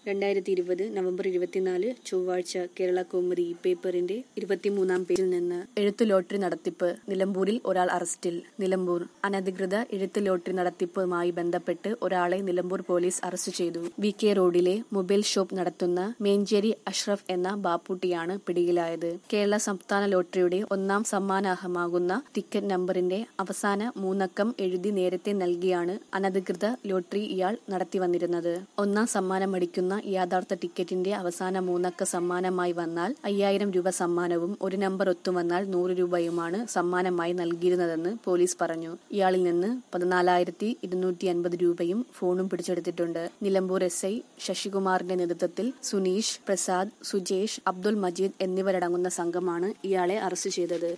രണ്ടായിരത്തി ഇരുപത് നവംബർ ഇരുപത്തിനാല് ചൊവ്വാഴ്ച കേരള കൗമുദി പേപ്പറിന്റെ ഇരുപത്തിമൂന്നാം പേജിൽ നിന്ന് എഴുത്ത് ലോട്ടറി നടത്തിപ്പ് നിലമ്പൂരിൽ ഒരാൾ അറസ്റ്റിൽ നിലമ്പൂർ അനധികൃത എഴുത്ത് ലോട്ടറി നടത്തിപ്പുമായി ബന്ധപ്പെട്ട് ഒരാളെ നിലമ്പൂർ പോലീസ് അറസ്റ്റ് ചെയ്തു വി കെ റോഡിലെ മൊബൈൽ ഷോപ്പ് നടത്തുന്ന മേഞ്ചേരി അഷ്റഫ് എന്ന ബാപ്പുട്ടിയാണ് പിടിയിലായത് കേരള സംസ്ഥാന ലോട്ടറിയുടെ ഒന്നാം സമ്മാനാർഹമാകുന്ന ടിക്കറ്റ് നമ്പറിന്റെ അവസാന മൂന്നക്കം എഴുതി നേരത്തെ നൽകിയാണ് അനധികൃത ലോട്ടറി ഇയാൾ നടത്തി വന്നിരുന്നത് ഒന്നാം സമ്മാനം അടിക്കുന്ന യഥാർത്ഥ ടിക്കറ്റിന്റെ അവസാന മൂന്നക്ക സമ്മാനമായി വന്നാൽ അയ്യായിരം രൂപ സമ്മാനവും ഒരു നമ്പർ ഒത്തുവന്നാൽ നൂറ് രൂപയുമാണ് സമ്മാനമായി നൽകിയിരുന്നതെന്ന് പോലീസ് പറഞ്ഞു ഇയാളിൽ നിന്ന് പതിനാലായിരത്തി ഇരുന്നൂറ്റി അൻപത് രൂപയും ഫോണും പിടിച്ചെടുത്തിട്ടുണ്ട് നിലമ്പൂർ എസ് ഐ ശശികുമാറിന്റെ നേതൃത്വത്തിൽ സുനീഷ് പ്രസാദ് സുജേഷ് അബ്ദുൾ മജീദ് എന്നിവരടങ്ങുന്ന സംഘമാണ് ഇയാളെ അറസ്റ്റ് ചെയ്തത്